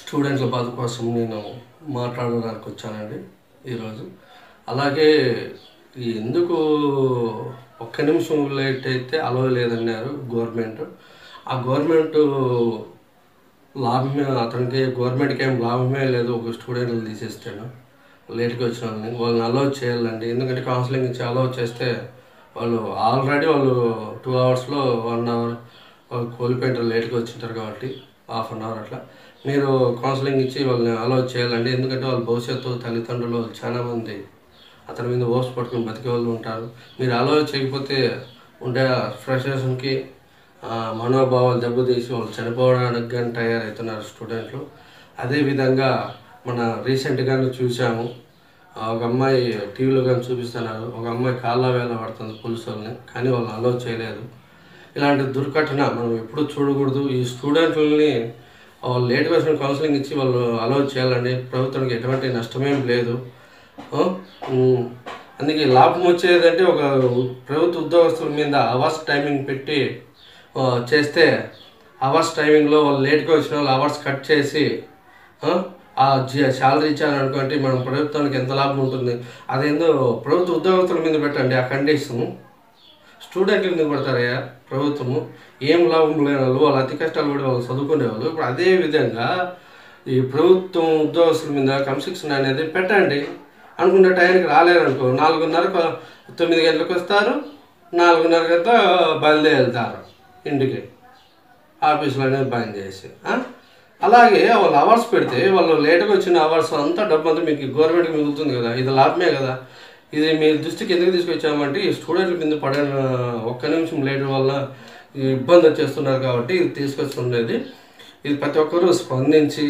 స్టూడెంట్ల బాధ కోసం నేను మాట్లాడడానికి వచ్చానండి ఈరోజు అలాగే ఈ ఎందుకు ఒక్క నిమిషం లేట్ అయితే అలవ లేదన్నారు గవర్నమెంట్ ఆ గవర్నమెంట్ లాభమే అతనికి గవర్నమెంట్కి ఏం లాభమే లేదు ఒక స్టూడెంట్లు తీసేస్తాను లేట్గా వచ్చిన వాళ్ళని వాళ్ళని అలౌ చేయాలండి ఎందుకంటే కౌన్సిలింగ్ ఇచ్చి అలౌ చేస్తే వాళ్ళు ఆల్రెడీ వాళ్ళు టూ అవర్స్లో వన్ అవర్ వాళ్ళు కోల్పోయింటారు లేట్గా వచ్చింటారు కాబట్టి హాఫ్ అన్ అవర్ అట్లా మీరు కౌన్సిలింగ్ ఇచ్చి వాళ్ళని అలౌ చేయాలండి ఎందుకంటే వాళ్ళ భవిష్యత్తు తల్లిదండ్రులు చాలా మంది అతని మీద ఓప్స్ పట్టుకుని బతికే వాళ్ళు ఉంటారు మీరు అలౌ చేయకపోతే ఉండే ఫ్రస్ట్రేషన్కి మనోభావాలు దెబ్బతీసి వాళ్ళు చనిపోవడానికి కానీ తయారవుతున్నారు స్టూడెంట్లు అదేవిధంగా మన రీసెంట్గానే చూసాము ఆ, ఒక అమ్మాయి టీవీలో కానీ చూపిస్తున్నారు ఒక అమ్మాయి కాళ్ళ వేల పడుతుంది పోలీసు వాళ్ళని కానీ వాళ్ళని అలౌ చేయలేదు ఇలాంటి దుర్ఘటన మనం ఎప్పుడు చూడకూడదు ఈ స్టూడెంట్లని వాళ్ళు లేట్ వచ్చిన కౌన్సిలింగ్ ఇచ్చి వాళ్ళు అలౌ చేయాలండి ప్రభుత్వానికి ఎటువంటి నష్టమేం లేదు ఆ, ఉమ్, అందుకే లాభం వచ్చేదంటే ఒక ప్రభుత్వ ఉద్యోగస్తుల మీద అవర్స్ టైమింగ్ పెట్టి ఆ, చేస్తే అవర్స్ టైమింగ్లో వాళ్ళు లేట్గా వచ్చిన వాళ్ళు అవర్స్ కట్ చేసి ఆ, ఆ శాలరీ ఇచ్చారనుకోండి మనం ప్రభుత్వానికి ఎంత లాభం ఉంటుంది అదేందో ప్రభుత్వ ఉద్యోగస్తుల మీద పెట్టండి ఆ కండిషన్ స్టూడెంట్ల మీద పెడతారయ్యా ప్రభుత్వము ఏం లాభం లేని వాళ్ళు వాళ్ళు అతి కష్టాలు పడి వాళ్ళు చదువుకునేవాళ్ళు ఇప్పుడు అదే విధంగా ఈ ప్రభుత్వం ఉద్యోగస్తుల మీద కన్స్ట్రక్షన్ అనేది పెట్టండి అనుకున్న టైంకి రాలేరనుకో నాలుగున్నరకు తొమ్మిది గంటలకు వస్తారు నాలుగున్నర గంట బయలుదేరి వెళ్తారు ఇంటికి ఆఫీసులో అనేది బంద్ చేసి ఆ? అలాగే వాళ్ళు అవర్స్ పెడితే వాళ్ళు లేట్గా వచ్చిన అవర్స్ అంతా డబ్బు అంతా మీకు గవర్నమెంట్కి మిగులుతుంది కదా ఇది లాభమే కదా ఇది మీ దృష్టికి ఎందుకు తీసుకొచ్చామంటే ఈ స్టూడెంట్ల మీద పడిన ఒక్క నిమిషం లేట్ వల్ల ఈ ఇబ్బంది వచ్చేస్తున్నారు కాబట్టి ఇది తీసుకొస్తుండేది ఇది ప్రతి ఒక్కరూ స్పందించి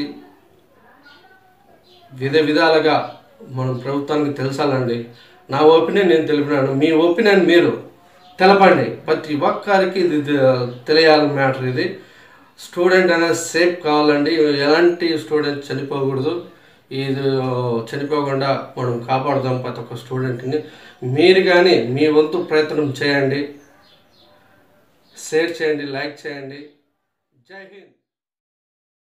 విధ విధాలుగా మనం ప్రభుత్వానికి తెలుసాలండి నా ఒపీనియన్ నేను తెలిపినాను మీ ఒపీనియన్ మీరు తెలపండి ప్రతి ఒక్కరికి ఇది తె- తెలియాలి మ్యాటర్ ఇది స్టూడెంట్ అనేది సేఫ్ కావాలండి ఎలాంటి స్టూడెంట్ చనిపోకూడదు ఇది చనిపోకుండా మనం కాపాడుదాం ప్రతి ఒక్క స్టూడెంట్ని మీరు కానీ మీ వంతు ప్రయత్నం చేయండి షేర్ చేయండి లైక్ చేయండి జై హింద్